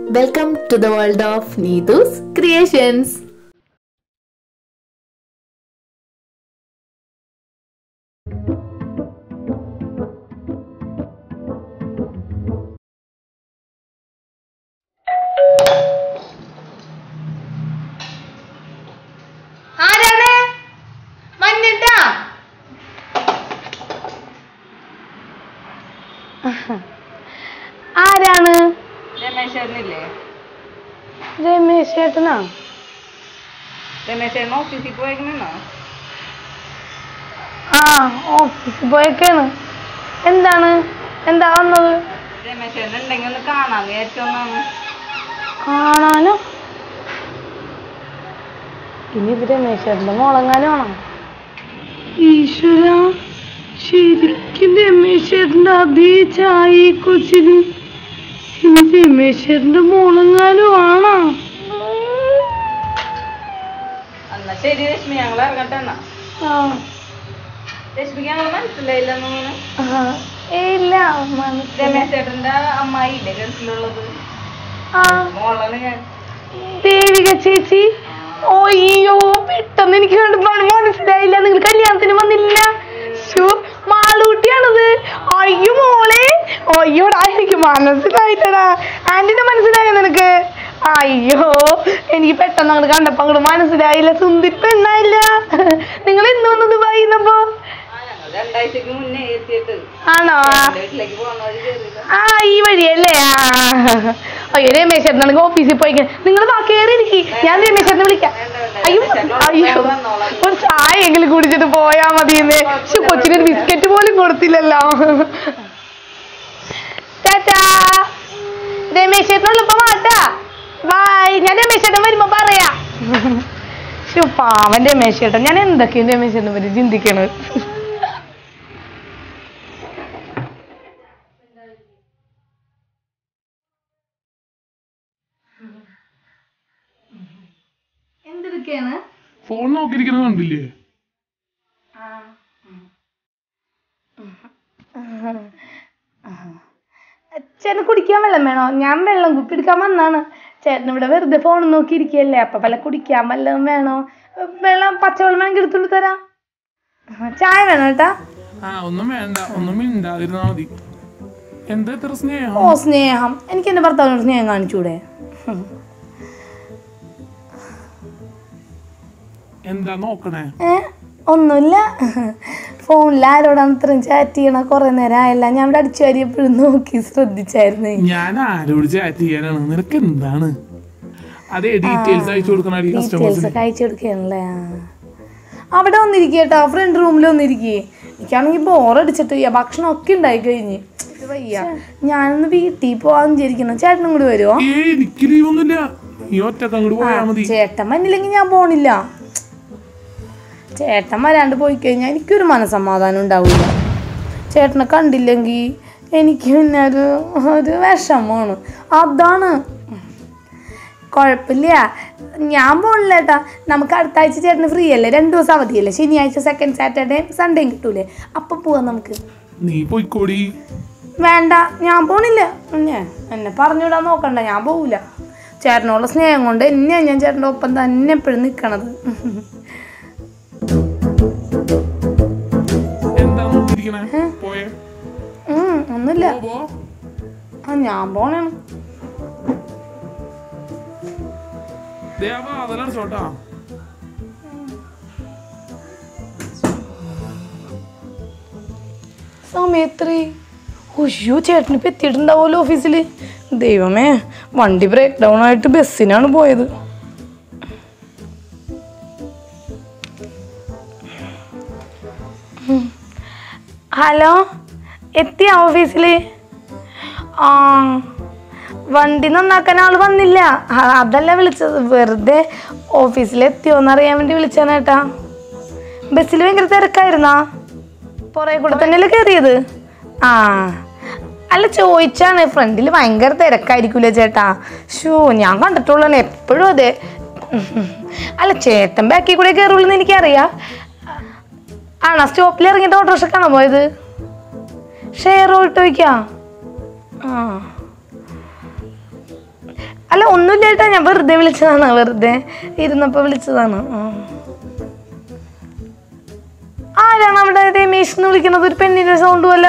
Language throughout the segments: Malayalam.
Welcome to the world of Neethu's creations ആരാണ് മഞ്ഞട്ടാ ആരാണ് രമേശ് ചേട്ടനില്ലേ രമേശ് ചേട്ടനാ രമേശ് ചേട്ടൻ ഓഫീസിൽ പോയേക്കണോ ആ ഓഫീസിൽ പോയേക്കാണ് എന്താണ് എന്താ വന്നത് രമേശ് ചേട്ടൻ ഉണ്ടെങ്കിൽ ഒന്ന് കാണാന്ന് വിചാരിച്ചൊന്നാണ് കാണാനോ ഇനി ഇത് രമേശ് ചേട്ടൻ്റെ മോളങ്ങാനും ആണോ ഈശ്വര ശരിക്കും രമേശ് ചേട്ടൻ്റെ അതേ ചായ കൊച്ചിന് ഇനി രമേശ് ചേട്ടൻ്റെ മോളങ്ങാനും ആണോ എന്നാ ശരി രശ്മി ഞങ്ങൾ ഇറങ്ങട്ടെ എന്നാ ആ രശ്മിക്ക് ഞങ്ങൾ മനസ്സിലായില്ലെന്ന് ആ, ഏയ് ഇല്ല മനസ്സിലായി രമേശ് ചേട്ടന്റെ അമ്മായി ഇല്ലേ ഗൾഫിലുള്ളത് ആ മോളാണ് ഞാൻ ദേവിക ചേച്ചി അയ്യോ പെട്ടെന്ന് എനിക്ക് കണ്ടപ്പോൾ മനസ്സിലായില്ല നിങ്ങൾ കല്യാണത്തിന് വന്നില്ല ശോ, മാളൂട്ടിയാണത് അയ്യോ മോളെ അയ്യോടാ എനിക്ക് മനസ്സിലായിട്ടടാ ആന്റിനെ മനസ്സിലായോ നിനക്ക് അയ്യോ എനിക്ക് പെട്ടെന്ന് അങ്ങോട്ട് കണ്ടപ്പോ അങ്ങോട്ട് മനസ്സിലായില്ല സുന്ദരി പെണ്ണായില്ല നിങ്ങൾ എന്ന് വന്നു ദുബായി നിന്നപ്പോ ആ ഞങ്ങൾ രണ്ടാഴ്ചക്ക് മുന്നേ എത്തിയിട്ട് ആണോ എന്റെ വീട്ടിലേക്ക് പോകുന്ന വഴി കയറിയത് ആ ഈ വഴിയല്ലേ ആ അയ്യോ രമേശ് ചേട്ടനാണെങ്കിൽ ഓഫീസിൽ പോയി നിങ്ങൾ വാ കയറി ഇരിക്കി ഞാൻ രമേശ് ചേട്ടനെ വിളിക്കാം അയ്യോ അയ്യോ ഒരു ചായ എങ്കിലും കുടിച്ചിട്ട് പോയാ മതിയെന്ന് പക്ഷെ കൊച്ചിനൊരു ബിസ്ക്കറ്റ് പോലും കൊടുത്തില്ലല്ലോ ടാറ്റാ രമേശ് ചേട്ടനുള്ളപ്പോ വാട്ടാ ബായ് ഞാൻ രമേശ് ചേട്ടൻ വരുമ്പോ പറയാ ശോ പാവൻ രമേശ് ചേട്ടൻ ഞാൻ എന്തൊക്കെയാണ് രമേശ് ചേട്ടനെ പറ്റി ചിന്തിക്കണത് എന്തൊക്കെയാണ് ഫോൺ നോക്കിയിരിക്കുന്നത് കണ്ടില്ലേ ചേട്ടന് കുടിക്കാൻ വെള്ളം വേണോ ഞാൻ വെള്ളം കുപ്പി എടുക്കാൻ വന്നാണ് ചേട്ടൻ ഇവിടെ വെറുതെ ഫോൺ നോക്കിയിരിക്കല്ലേ അപ്പൊ വല്ല കുടിക്കാൻ വല്ലതും വേണോ വെള്ളം പച്ചവെള്ളം വേണമെങ്കിൽ എടുത്തോണ്ട് തരാം ആ, ചായ വേണം കേട്ടാ ആ ഒന്നും വേണ്ട ഒന്നും മിണ്ടാതിരുന്നാ മതി എന്താ ഇത്ര സ്നേഹം ഓ സ്നേഹം എനിക്ക് എന്റെ ഭർത്താവിനോട് സ്നേഹം കാണിച്ചൂടെ ഹും. എന്താ നോക്കണേ ഏ ഒന്നുമില്ല ഫോണിൽ ആരോടാണ് ഇത്രയും ചാറ്റ് ചെയ്യണ കുറെ നേരം ആയല്ല ഞാൻ ഇവിടെ അടിച്ചു വാരി എപ്പോഴും നോക്കി ശ്രദ്ധിച്ചായിരുന്നേ ഞാൻ ആരോട് ചാറ്റ് ചെയ്യാനാണ് നിനക്ക് എന്താണ് അതെ ഡീറ്റെയിൽസ് അയച്ചു കൊടുക്കണ ഡീറ്റെയിൽസ് കസ്റ്റമേഴ്സിന് ഒക്കെ അയച്ചു കൊടുക്കുകയാണല്ലേ ആ. അവിടെ വന്നിരിക്കുക കേട്ടോ ഫ്രണ്ട് റൂമിൽ വന്നിരിക്കേ എനിക്കാണെങ്കിൽ ബോറടിച്ചിട്ട് വയ്യ ഭക്ഷണം ഒക്കെ ഉണ്ടായി കഴിഞ്ഞ് ഇത് വയ്യ ഞാനൊന്ന് വീട്ടിൽ പോവാന്ന് വിചാരിക്കുന്നു ചേട്ടനും കൂടി വരുമോ ഏ എനിക്ക് ലീവൊന്നുമില്ല ഈ ഒറ്റക്ക് അങ്ങോട്ട് പോയാ മതി ചേട്ടൻ വന്നില്ലെങ്കിൽ ഞാൻ പോണില്ല ചേട്ടൻ വരാണ്ട് പോയി കഴിഞ്ഞാൽ എനിക്കൊരു മനസമാധാനം ഉണ്ടാവില്ല ചേട്ടനെ കണ്ടില്ലെങ്കിൽ എനിക്ക് പിന്നെ ഒരു ഒരു വിഷമമാണ് അതാണ് കുഴപ്പമില്ല ഞാൻ പോണില്ല ഏട്ടാ നമുക്ക് അടുത്ത ആഴ്ച ചേട്ടന് ഫ്രീ അല്ലേ രണ്ട് ദിവസം അവധിയല്ലേ ശനിയാഴ്ച സെക്കൻഡ് സാറ്റർഡേ സൺഡേയും കിട്ടൂലേ അപ്പം പോവാം നമുക്ക് നീ പോയിക്കോടി വേണ്ട ഞാൻ പോണില്ല ഞാൻ എന്നെ പറഞ്ഞുവിടാൻ നോക്കണ്ട ഞാൻ പോവില്ല ചേട്ടനോടുള്ള സ്നേഹം കൊണ്ട് എന്നെയാണ് ഞാൻ ചേട്ടൻ്റെ ഒപ്പം തന്നെ എപ്പോഴും നിൽക്കണത് എന്താ നോക്കിയിരിക്കണേ പോയേ ഉം, ഒന്നുമില്ല പോ, പോ. ആ ഞാൻ പോണാണ് ദേ ആ വാതിലടച്ചോട്ടാ സമയത്രേ ഉയ്യോ ചേട്ടന് ഇപ്പം എത്തിയിട്ടുണ്ടാവുമല്ലോ ഓഫീസിൽ ദൈവമേ വണ്ടി ബ്രേക്ക് ഡൗൺ ആയിട്ട് ബസ്സിനാണ് പോയത് ഉം. ഹലോ എത്തിയ ഓഫീസിൽ ആ വണ്ടി നന്നാക്കാൻ ആൾ വന്നില്ല ആ, അതല്ല വിളിച്ചത് വെറുതെ ഓഫീസിൽ എത്തിയോന്ന് അറിയാൻ വേണ്ടി വിളിച്ചാണ് ഏട്ടാ ബസ്സിൽ ഭയങ്കര തിരക്കായിരുന്നാ പുറകെ കൂടെ തന്നെയല്ലേ കയറിയത് ആ അല്ല ചോദിച്ചാണ് ഫ്രണ്ടിൽ ഭയങ്കര തിരക്കായിരിക്കൂലേ ചേട്ടാ ഷോ ഞാൻ കണ്ടിട്ടുള്ളതാണ് എപ്പോഴും അതെ അല്ല ചേട്ടൻ ബാക്കിൽ കൂടെ കയറുള്ളൂ എന്ന് എനിക്കറിയാം ആണോ സ്റ്റോപ്പിൽ ഇറങ്ങിയിട്ട് ഓട്ടോറിക്ഷക്കാണോ പോയത് ഷെയർ ഓട്ടോ വയ്ക്കാം ആ ഒന്നുമില്ല ഏട്ടാ ഞാൻ വെറുതെ വിളിച്ചതാണ് വെറുതെ ഇരുന്നപ്പോൾ വിളിച്ചതാണ് ആ. ആരാണ് അവിടെ രമേശ് എന്ന് വിളിക്കുന്നത് ഒരു പെണ്ണിന്റെ സൗണ്ട് പോലെ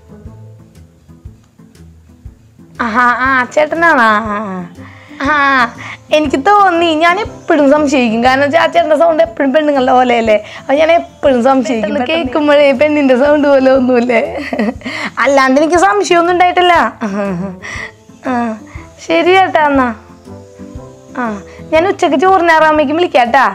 ആഹാ ആ ചേട്ടനാണോ ആ, ആ ആ എനിക്ക് തോന്നി ഞാൻ എപ്പോഴും സംശയിക്കും കാരണം വെച്ചാൽ ആ ചേട്ടൻ്റെ സൗണ്ട് എപ്പോഴും പെണ്ണുങ്ങളുടെ പോലെയല്ലേ അത് ഞാൻ എപ്പോഴും സംശയിക്കും കേൾക്കുമ്പോഴേ പെണ്ണിൻ്റെ സൗണ്ട് പോലെ ഒന്നുമില്ലേ അല്ലാണ്ട് എനിക്ക് സംശയമൊന്നും ഉണ്ടായിട്ടില്ല ആ ശരി ചേട്ടാ എന്നാ ആ ഞാൻ ഉച്ചക്ക് ചോറിനാറാകുമ്പോഴേക്കും വിളിക്കാട്ടാ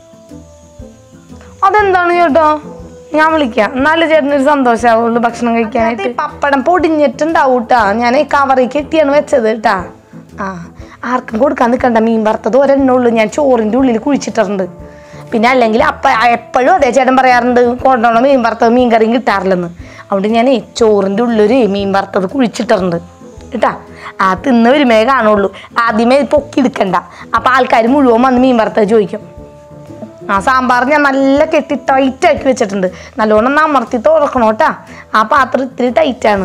അതെന്താണ് ചേട്ടോ ഞാൻ വിളിക്കാം എന്നാലും ചേട്ടനൊരു സന്തോഷമാവുള്ളൂ ഭക്ഷണം കഴിക്കാനായിട്ട് പപ്പടം പൊടിഞ്ഞിട്ടുണ്ടാവും കേട്ടാ ഞാൻ ഈ കവറിൽ കെട്ടിയാണ് വെച്ചത് കേട്ടാ ആ ആർക്കും കൊടുക്കാൻ നിൽക്കണ്ട മീൻ വറുത്തത് ഒരെണ്ണേ ഉള്ളൂ ഞാൻ ചോറിൻ്റെ ഉള്ളിൽ കുഴിച്ചിട്ടുണ്ട് പിന്നെ അല്ലെങ്കിൽ അപ്പ എപ്പോഴും അതേ ചേട്ടൻ പറയാറുണ്ട് കൊണ്ടുപോകണം മീൻ വറുത്തത് മീൻ കറിയും കിട്ടാറില്ലെന്ന് അതുകൊണ്ട് ഞാൻ ചോറിൻ്റെ ഉള്ളൊരു മീൻ വറുത്തത് കുഴിച്ചിട്ടുണ്ട് കേട്ടാ ആ തിന്ന് വരുമേ കാണുള്ളൂ ആദ്യമേ പൊക്കി എടുക്കണ്ട അപ്പം ആൾക്കാർ മുഴുവൻ വന്ന് മീൻ വറുത്തത് ചോദിക്കും ആ സാമ്പാർ ഞാൻ നല്ല കെട്ടി ടൈറ്റ് ആക്കി വെച്ചിട്ടുണ്ട് നല്ലോണം ഒന്ന് അമർത്തി തുറക്കണം കേട്ടാ ആ പാത്രം ഇത്തിരി ടൈറ്റാണ്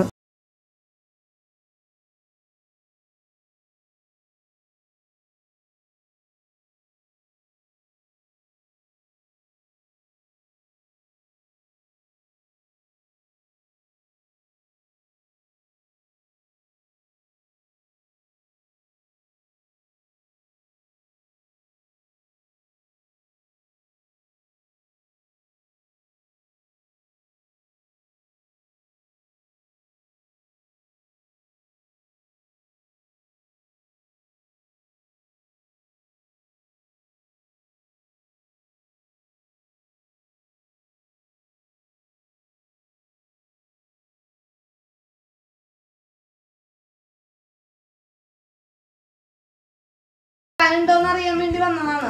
ഉണ്ടോന്ന് അറിയാൻ വേണ്ടി വന്നതാണ്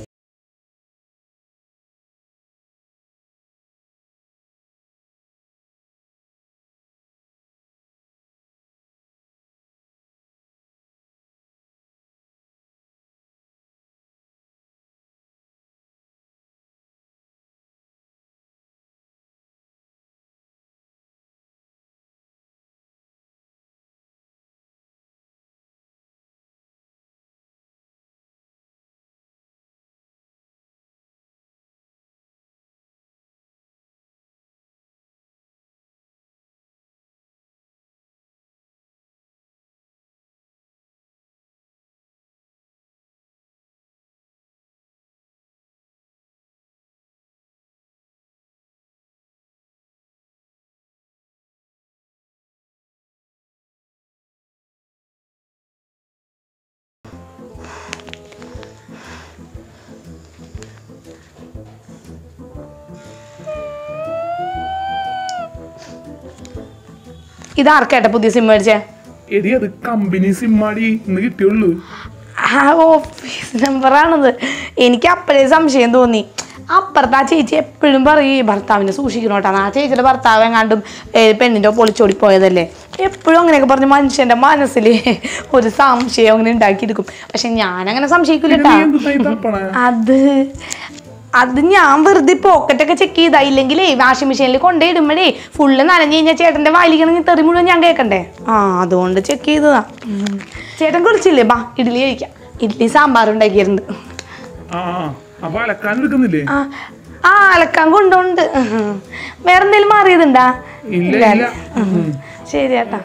ഇതാർക്കേട്ടാ പുതിയ സിം മേടിച്ചേ എടി അത് കമ്പനി സിമ്മാടി ഇന്ന് കിട്ടിയുള്ളൂ ആ ഓഫീസ് നമ്പറാണത് എനിക്ക് അപ്പോഴേ സംശയം തോന്നി അപ്പുറത്ത് ആ ചേച്ചി എപ്പോഴും പറയും "ഈ ഭർത്താവിനെ സൂക്ഷിക്കണോട്ടാണ് ആ ചേച്ചിയുടെ ഭർത്താവ് എങ്ങാണ്ടും ഏ, പെണ്ണിൻ്റെ പൊളിച്ചോടി പോയതല്ലേ എപ്പോഴും അങ്ങനെയൊക്കെ പറഞ്ഞ് മനുഷ്യൻ്റെ മനസ്സിൽ ഒരു സംശയം അങ്ങനെ ഉണ്ടാക്കിയെടുക്കും പക്ഷെ ഞാനങ്ങനെ സംശയിക്കില്ല പിന്നെ കേട്ടാ നീ എന്ത് തൈ തപ്പണേ അത് അത് ഞാൻ വെറുതെ പോക്കറ്റൊക്കെ ചെക്ക് ചെയ്താ ഇല്ലെങ്കിലേ വാഷിംഗ് മെഷീനിൽ കൊണ്ടുപോയിടുമ്പോഴേ ഫുള്ള് നനഞ്ഞു കഴിഞ്ഞാൽ ചേട്ടൻ്റെ വായിലിക്കണമെങ്കിൽ തെറി മുഴുവൻ ഞാൻ കേൾക്കണ്ടേ ആ അതുകൊണ്ട് ചെക്ക് ചെയ്തതാ ഉം. ചേട്ടൻ കുളിച്ചില്ലേ ബാ ഇഡ്ഡലി കഴിക്കാം ഇഡ്ഡലി സാമ്പാർ ഉണ്ടാക്കിയിട്ടുണ്ട് ആ ആ. അപ്പൊ അലക്കാൻ എടുക്കുന്നില്ലേ ആ ആ അലക്കാൻ കൊണ്ടുണ്ട് വേറെ എന്തെങ്കിലും മാറിയതുണ്ടാ ഇല്ല ഇല്ല ഉം. ശരി ചേട്ടാ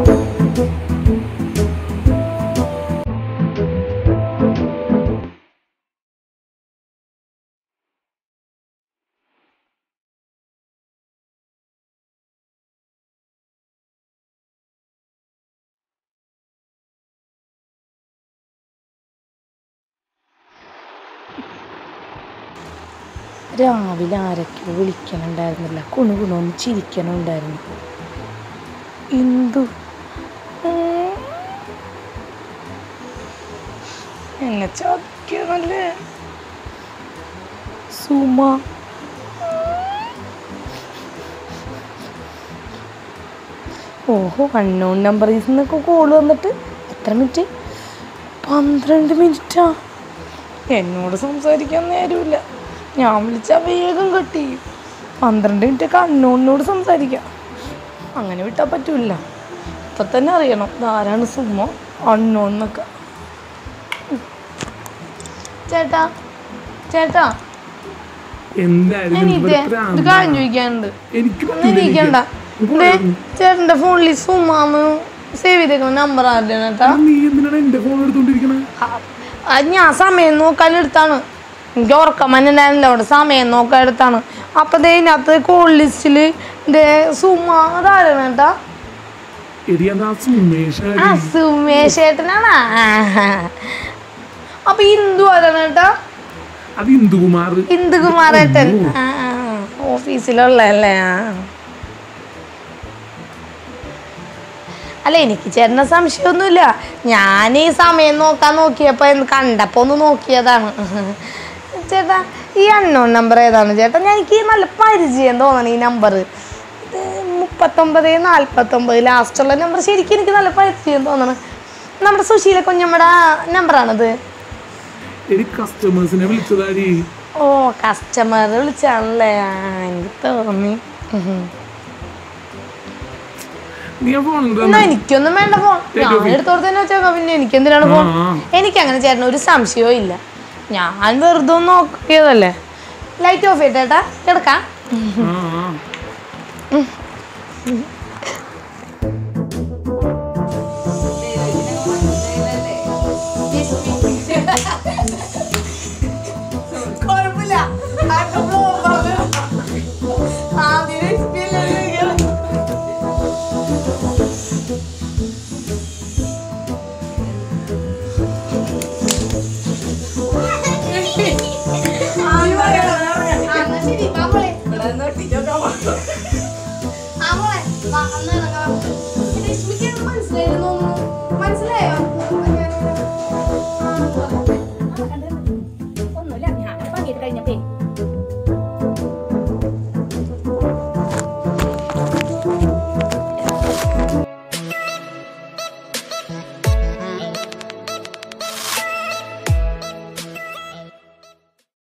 രാവിലെ ആരൊക്കെയോ വിളിക്കണുണ്ടായിരുന്നില്ല കുണു കുണുന്ന് ചിരിക്കണുണ്ടായിരുന്നു എന്തു ഉം. എന്നെ ചതിക്കണല്ലേ സുമ ഓഹോ അൺനോൺ നമ്പറിൽ നിന്നൊക്കെ കോൾ വന്നിട്ട് എത്ര മിനിറ്റ് പന്ത്രണ്ട് മിനിറ്റാ എന്നോട് സംസാരിക്കാൻ നേരമില്ല ഞാൻ വിളിച്ചാൽ വേഗം കട്ട് ചെയ്യും പന്ത്രണ്ട് മിനിറ്റ് ഒക്കെ അണ്ണോണിനോട് സംസാരിക്കാം അങ്ങനെ വിട്ടാൽ പറ്റൂല ഇപ്പം തന്നെ അറിയണം ഇതാരാണ് സുമ അണ്ണോൺ എന്നൊക്കെ ചേട്ടാ ചേട്ടാ എന്തായാലും നിനക്ക് എനിക്ക് ഇവിടെ ഒരു ഭ്രാന്താണ്. കാര്യം ചോദിക്കാനുണ്ട് എനിക്ക് ഒന്ന് പറ്റില്ല ഇരിക്കണ്ട എനിക്ക്. ദേ, ചേട്ടന്റെ ഫോണിൽ സുമാന്ന് സേവ് ചെയ്തേക്കുന്ന നമ്പർ ആരുടെയാണ് ചേട്ടാ നീ എന്തിനാണ് എന്റെ ഫോൺ എടുത്തോണ്ടിരിക്കണേ അത് ഞാൻ സമയം നോക്കാൻ എടുത്താണ് എനിക്ക് ഉറക്കം മനുണ്ടായിരുന്നില്ല അവിടെ സമയം നോക്കാൻ എടുത്താണ് അപ്പൊ ദേ ഇതിനകത്ത് കോൾ ലിസ്റ്റില് ദേ സുമ അതാരാണ് ചേട്ടാ എടി അതാ സുമേഷ് ആ സുമേഷ് ചേട്ടനാണാ അപ്പൊ ഇന്ദു ആരാണ് ചേട്ടാ അത് ഇന്ദുകുമാർ ഇന്ദുകുമാറേട്ടൻ ആ ഓഫീസിലുള്ളല്ലേ ആ അല്ല എനിക്ക് ചേട്ടനെ സംശയമൊന്നുമില്ല ഞാൻ ഈ സമയം നോക്കാൻ നോക്കിയപ്പോൾ എന്ത് കണ്ടപ്പോൾ ഒന്ന് നോക്കിയതാണ് ചേട്ടാ ഈ അണ്ണോൺ നമ്പർ ഏതാണ് ചേട്ടാ ഞാൻ എനിക്ക് നല്ല പരിചയം തോന്നണം ഈ നമ്പർ ഇത് മുപ്പത്തൊമ്പത് നാൽപ്പത്തൊമ്പത് ലാസ്റ്റുള്ള നമ്പർ ശരിക്കും എനിക്ക് നല്ല പരിചയം തോന്നണം നമ്മുടെ സുശീല കുഞ്ഞമ്മയുടെ നമ്പറാണത് എടി കസ്റ്റമേഴ്സിനെ വിളിച്ചതാടി ഓ കസ്റ്റമർ വിളിച്ചാണല്ലേ ആ എനിക്ക് തോന്നി ഉഹും. നീ ആ ഫോൺ എന്നാ എനിക്കൊന്നും വേണ്ട ഫോൺ ഞാൻ എടുത്തോടത്ത് തന്നെ വെച്ചേക്കാം പിന്നെ എനിക്ക് എന്തിനാണ് ഫോൺ ആ. എനിക്ക് അങ്ങനെ ചേട്ടന് ഒരു സംശയവും ഇല്ല ഞാൻ വെറുതെ ഒന്ന് നോക്കിയതല്ലേ ലൈറ്റ് ഓഫ് ചെയ്തേട്ടാ കിടക്കാം ആ ആ. കുഴപ്പമില്ല മനസ്സിലായോ ഒന്നുമില്ല ഞാൻ പണിയൊക്കെ കഴിഞ്ഞപ്പേ